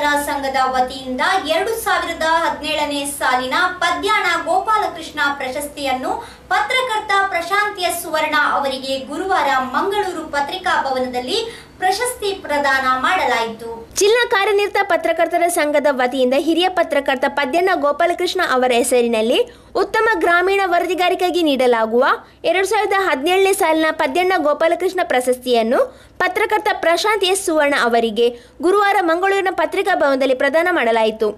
ಪತ್ರಕರ್ತರ ಸಂಘದ ವತಿಯಿಂದ ಎರಡು ಸಾವಿರದ ಹದಿನೇಳನೇ ಸಾಲಿನ ಪದ್ಯಾಣ ಗೋಪಾಲಕೃಷ್ಣ ಪ್ರಶಸ್ತಿಯನ್ನು ಪತ್ರಕರ್ತ ಪ್ರಶಾಂತ್ ಎಸ್ ಸುವರ್ಣ ಅವರಿಗೆ ಗುರುವಾರ ಮಂಗಳೂರು ಪತ್ರಿಕಾ ಭವನದಲ್ಲಿ ಪ್ರಶಸ್ತಿ ಪ್ರದಾನ ಮಾಡಲಾಯಿತು ಜಿಲ್ಲಾ ಕಾರ್ಯನಿರತ ಪತ್ರಕರ್ತರ ಸಂಘದ ವತಿಯಿಂದ ಹಿರಿಯ ಪತ್ರಕರ್ತ ಪದ್ಯಣ್ಣ ಗೋಪಾಲಕೃಷ್ಣ ಅವರ ಹೆಸರಿನಲ್ಲಿ ಉತ್ತಮ ಗ್ರಾಮೀಣ ವರದಿಗಾರಿಕೆಗೆ ನೀಡಲಾಗುವ ಎರಡು ಸಾವಿರದ ಹದಿನೇಳನೇ ಸಾಲಿನ ಪದ್ಯಣ್ಣ ಗೋಪಾಲಕೃಷ್ಣ ಪ್ರಶಸ್ತಿಯನ್ನು ಪತ್ರಕರ್ತ ಪ್ರಶಾಂತ್ ಎಸ್ ಸುವರ್ಣ ಅವರಿಗೆ ಗುರುವಾರ ಮಂಗಳೂರಿನ ಪತ್ರಿಕಾ ಭವನದಲ್ಲಿ ಪ್ರದಾನ ಮಾಡಲಾಯಿತು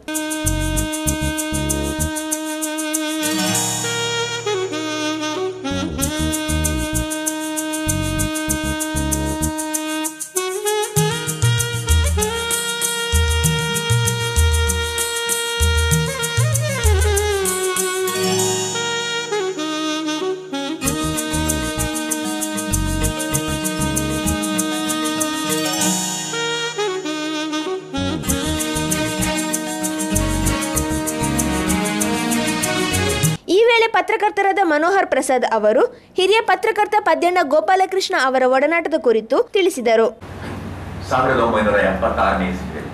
ಈ ವೇಳೆ ಪತ್ರಕರ್ತರಾದ ಮನೋಹರ್ ಪ್ರಸಾದ್ ಅವರು ಹಿರಿಯ ಪತ್ರಕರ್ತ ಪದ್ಯಣ್ಣ ಗೋಪಾಲಕೃಷ್ಣ ಅವರ ಒಡನಾಟದ ಕುರಿತು ತಿಳಿಸಿದರು ಸಾವಿರದ ಒಂಬೈನೂರ ಎಪ್ಪತ್ತಾರನೇ ಇಸ್ವಿಯಲ್ಲಿ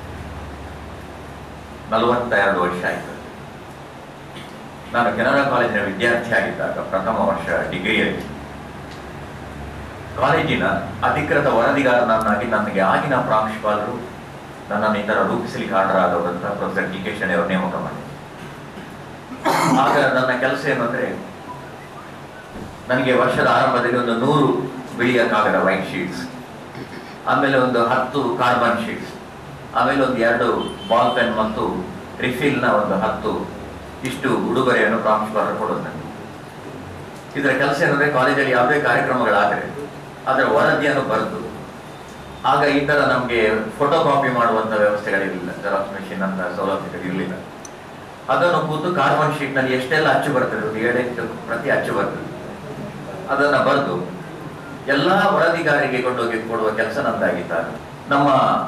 ನಲವತ್ತೆರಡು ವರ್ಷ ಆಯಿತು ನಾನು ಕೆನರಾ ಕಾಲೇಜಿನ ವಿದ್ಯಾರ್ಥಿಯಾಗಿದ್ದಾಗ ಪ್ರಥಮ ವರ್ಷ ಡಿಗ್ರಿಯಲ್ಲಿ ಕಾಲೇಜಿನ ಅಧಿಕೃತ ವರದಿಗಾರನನ್ನಾಗಿ ನನಗೆ ಆಗಿನ ಪ್ರಾಂಶುಪಾಲರು ನನ್ನನ್ನು ಈ ಥರ ರೂಪಿಸಲಿಕ್ಕೆ ಆರ್ಡರಾದವರಂತ ಪ್ರೊಫೆಸರ್ ಡಿ ಕೆ ಶೆಣೆ ಅವರು ನೇಮಕ ಮಾಡಿದ್ರು ಆಗ ನನ್ನ ಕೆಲಸ ಏನಂದ್ರೆ ನನಗೆ ವರ್ಷದ ಆರಂಭದಲ್ಲಿ ಒಂದು ನೂರು ಬಿಳಿಯ ಕಾಗದ ವೈಟ್ ಶೀಟ್ಸ್ ಆಮೇಲೆ ಒಂದು ಹತ್ತು ಕಾರ್ಬನ್ ಶೀಟ್ಸ್ ಆಮೇಲೆ ಒಂದು ಎರಡು ಬಾಲ್ ಪೆನ್ ಮತ್ತು ರಿಫಿಲ್ನ ಒಂದು ಹತ್ತು ಇಷ್ಟು ಉಡುಗೊರೆಯನ್ನು ಪ್ರಾಂಶುಪಾಲರು ಕೊಡೋದು ನನಗೆ ಇದರ ಕೆಲಸ ಏನಂದ್ರೆ ಕಾಲೇಜಲ್ಲಿ ಯಾವುದೇ ಕಾರ್ಯಕ್ರಮಗಳಾದರೆ ಅದರ ವರದಿಯನ್ನು ಬರೆದು ಆಗ ಈ ತರ ನಮಗೆ ಫೋಟೋ ಕಾಪಿ ಮಾಡುವಂತ ವ್ಯವಸ್ಥೆಗಳಿರಲಿಲ್ಲ ಜೆರಾಕ್ಸ್ ಮೆಷಿನ್ ಅಂತ ಸೌಲಭ್ಯಗಳು ಇರಲಿಲ್ಲ ಅದನ್ನು ಕೂತು ಕಾರ್ಬನ್ ಶೀಟ್ ನಲ್ಲಿ ಎಷ್ಟೆಲ್ಲ ಅಚ್ಚು ಬರ್ತದೆ ಒಂದು ಏಳೆಂಟು ಪ್ರತಿ ಅಚ್ಚು ಬರ್ತದೆ ಅದನ್ನ ಬರೆದು ಎಲ್ಲಾ ವರದಿಗಾರಿಗೆ ಕೊಂಡೋಗಿ ಕೊಡುವ ಕೆಲಸ ನಂದಾಗಿದ್ದಾಗ ನಮ್ಮ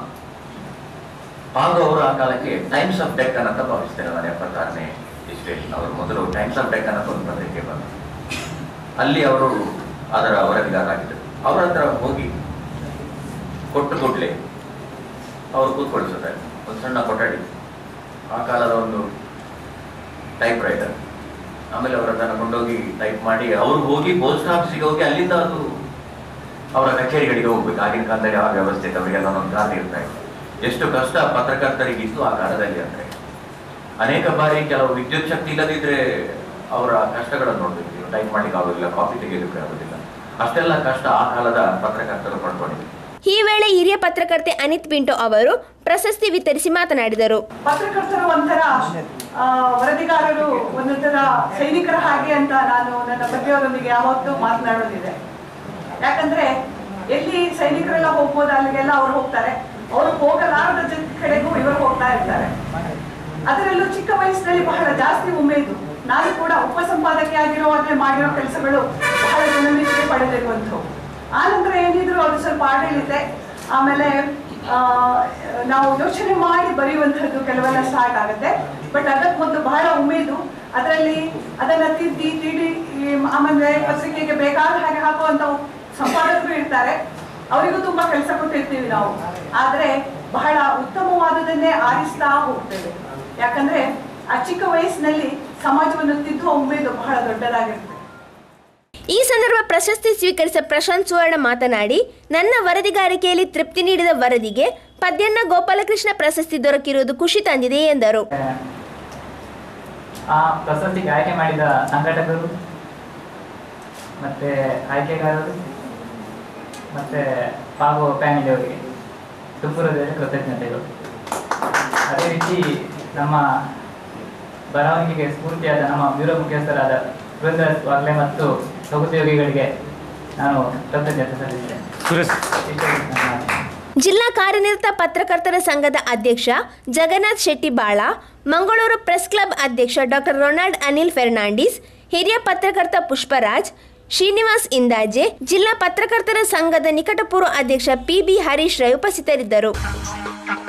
ಪಾಂಡು ಅವರು ಆ ಕಾಲಕ್ಕೆ ಟೈಮ್ಸ್ ಆಫ್ ಡೆಕ್ಕನ್ ಅಂತ ಭಾವಿಸ್ತೇನೆ ನಾನು ಎಪ್ಪತ್ತಾರನೇ ಇಸ್ವಿಯಲ್ಲಿ ಅವರು ಮೊದಲು ಟೈಮ್ಸ್ ಆಫ್ ಡೆಕ್ಕನ್ ಅಂತ ಒಂದು ಪತ್ರಿಕೆ ಬಂತು ಅಲ್ಲಿ ಅವರು ಅದರ ವರದಿಗಾರರಾಗಿದ್ದರು ಅವರ ಹತ್ರ ಹೋಗಿ ಕೊಟ್ಟು ಕೊಟ್ಲೆ ಅವರು ಕೂತ್ಕೊಳಿಸುತ್ತಾರೆ ಒಂದು ಸಣ್ಣ ಕೊಠಡಿ ಆ ಕಾಲದ ಒಂದು ಟೈಪ್ ರೈಟರ್ ಆಮೇಲೆ ಅವರ ಅದನ್ನು ಕೊಂಡೋಗಿ ಟೈಪ್ ಮಾಡಿ ಅವ್ರು ಹೋಗಿ ಪೋಸ್ಟ್ ಆಫೀಸಿಗೆ ಹೋಗಿ ಅಲ್ಲಿಂದ ಅದು ಅವರ ಕಚೇರಿಗಳಿಗೆ ಹೋಗ್ಬೇಕು ಆಗಿನ ಕಾಲದಲ್ಲಿ ಆ ವ್ಯವಸ್ಥೆ ಇತ್ತು ಅವರಿಗೆಲ್ಲ ಒಂದೊಂದು ಖಾತೆ ಇರ್ತಾ ಇತ್ತು ಎಷ್ಟು ಕಷ್ಟ ಪತ್ರಕರ್ತರಿಗಿತ್ತು ಆ ಕಾಲದಲ್ಲಿ ಅಂದ್ರೆ ಅನೇಕ ಬಾರಿ ಕೆಲವು ವಿದ್ಯುತ್ ಶಕ್ತಿ ಇಲ್ಲದಿದ್ರೆ ಅವರ ಕಷ್ಟಗಳನ್ನು ನೋಡ್ಬೇಕು ಟೈಪ್ ಮಾಡ್ಲಿಕ್ಕೆ ಆಗೋದಿಲ್ಲ ಕಾಪಿ ತೆಗೆಯಲಿಕ್ಕೆ ಆಗೋದಿಲ್ಲ ಅಷ್ಟೆಲ್ಲ ಕಷ್ಟ ಆ ಕಾಲದ ಪತ್ರಕರ್ತರು ಪಡ್ಕೊಂಡಿದ್ರು ಈ ವೇಳೆ ಹಿರಿಯ ಪತ್ರಕರ್ತೆ ಅನಿತ್ ಪಿಂಟೋ ಅವರು ಪ್ರಶಸ್ತಿ ವಿತರಿಸಿ ಮಾತನಾಡಿದರು ಪತ್ರಕರ್ತರು ಒಂಥರ ಆ, ವರದಿಗಾರರು ಒಂದೊಂಥರ ಸೈನಿಕರ ಹಾಗೆ ಅಂತ ನಾನು ನನ್ನ ಪತಿಯವರೊಂದಿಗೆ ಯಾವತ್ತೂ ಮಾತನಾಡೋದಿದೆ ಯಾಕಂದ್ರೆ ಎಲ್ಲಿ ಸೈನಿಕರೆಲ್ಲ ಹೋಗ್ಬೋದು ಅಲ್ಲಿಗೆಲ್ಲ ಅವ್ರು ಹೋಗ್ತಾರೆ ಅವರು ಹೋಗಲಾರದ ಜ- ಕಡೆಗೂ ಇವರು ಹೋಗ್ತಾ ಇರ್ತಾರೆ ಅದರಲ್ಲೂ ಚಿಕ್ಕ ವಯಸ್ಸಿನಲ್ಲಿ ಬಹಳ ಜಾಸ್ತಿ ಉಮೇದು ನಾನು ಕೂಡ ಉಪಸಂಪಾದಕಿ ಆಗಿರುವಾಗಲೇ ಮಾಡಿರೋ ಕೆಲಸಗಳು ಬಹಳ ಜನಮೆಚ್ಚುಗೆ ಪಡೆದಿರುವಂಥವು ಆ ನಂತರ ಏನಿದ್ರು ಅದು ಸ್ವಲ್ಪ ಆಡಳಿತೆ ಆಮೇಲೆ ಆ, ನಾವು ಯೋಚನೆ ಮಾಡಿ ಬರೆಯುವಂಥದ್ದು ಕೆಲವೆಲ್ಲ ಸ್ಟಾರ್ಟ್ ಆಗುತ್ತೆ ಬಟ್ ಅದಕ್ಕೆ ಒಂದು ಬಹಳ ಉಮೇದು ಅದರಲ್ಲಿ ಅದನ್ನ ತಿದ್ದಿ ತಿಡಿ ಈ ಆಮೇಲೆ ಪತ್ರಿಕೆಗೆ ಬೇಕಾದ ಹಾಗೆ ಹಾಕುವಂತ ಸಂಪಾದಕರು ಇರ್ತಾರೆ ಅವರಿಗೂ ತುಂಬಾ ಕೆಲಸ ಕೊಟ್ಟಿರ್ತೀವಿ ನಾವು ಆದ್ರೆ ಬಹಳ ಉತ್ತಮವಾದದನ್ನೇ ಆರಿಸ್ತಾ ಹೋಗ್ತೇವೆ ಯಾಕಂದ್ರೆ ಆ ಚಿಕ್ಕ ವಯಸ್ಸಿನಲ್ಲಿ ಸಮಾಜವನ್ನು ತಿದ್ದುವ ಉಮೇದು ಬಹಳ ದೊಡ್ಡದಾಗಿರ್ತದೆ ಈ ಸಂದರ್ಭ ಪ್ರಶಸ್ತಿ ಸ್ವೀಕರಿಸಿದ ಪ್ರಶಾಂತ್ ಸುವರ್ಣ ಮಾತನಾಡಿ ನನ್ನ ವರದಿಗಾರಿಕೆಯಲ್ಲಿ ತೃಪ್ತಿ ನೀಡಿದ ವರದಿಗೆ ಪದ್ಯಣ್ಣ ಗೋಪಾಲಕೃಷ್ಣ ಪ್ರಶಸ್ತಿ ದೊರಕಿರುವುದು ಖುಷಿ ತಂದಿದೆ ಎಂದರು ಆ ಪ್ರಶಸ್ತಿಗೆ ಆಯ್ಕೆ ಮಾಡಿದ ಸಂಘಟಕರು ಮತ್ತೆ ಆಯ್ಕೆಗಾರರು ಮತ್ತೆ ಪಾಗೋ ಫ್ಯಾಮಿಲಿಯವರಿಗೆ ತುಂಬ ಹೃದಯದ ಕೃತಜ್ಞತೆಗಳು ಅದೇ ರೀತಿ ನಮ್ಮ ಬರವಣಿಗೆಗೆ ಸ್ಫೂರ್ತಿಯಾದ ನಮ್ಮ ಬ್ಯೂರೋ ಮುಖ್ಯಸ್ಥರಾದ ವೃಂದಾಸ್ ವಾಗ್ಲೆ ಮತ್ತು ಸಹೋದ್ಯೋಗಿಗಳಿಗೆ ನಾನು ಕೃತಜ್ಞತೆ ಸಲ್ಲಿಸ್ತೇನೆ ಇಷ್ಟೇ ನನ್ನ ಮಾತು. ಜಿಲ್ಲಾ ಕಾರ್ಯನಿರತ ಪತ್ರಕರ್ತರ ಸಂಘದ ಅಧ್ಯಕ್ಷ ಜಗನ್ನಾಥ್ ಶೆಟ್ಟಿ ಬಾಳ ಮಂಗಳೂರು ಪ್ರೆಸ್ ಕ್ಲಬ್ ಅಧ್ಯಕ್ಷ ಡಾಕ್ಟರ್ ರೊನಾಲ್ಡ್ ಅನಿಲ್ ಫೆರ್ನಾಂಡಿಸ್ ಹಿರಿಯ ಪತ್ರಕರ್ತ ಪುಷ್ಪರಾಜ್ ಶ್ರೀನಿವಾಸ್ ಇಂದಾಜೆ ಜಿಲ್ಲಾ ಪತ್ರಕರ್ತರ ಸಂಘದ ನಿಕಟಪೂರ್ವ ಅಧ್ಯಕ್ಷ ಪಿ ಬಿ ಹರೀಶ್ ರೈ ಉಪಸ್ಥಿತರಿದ್ದರು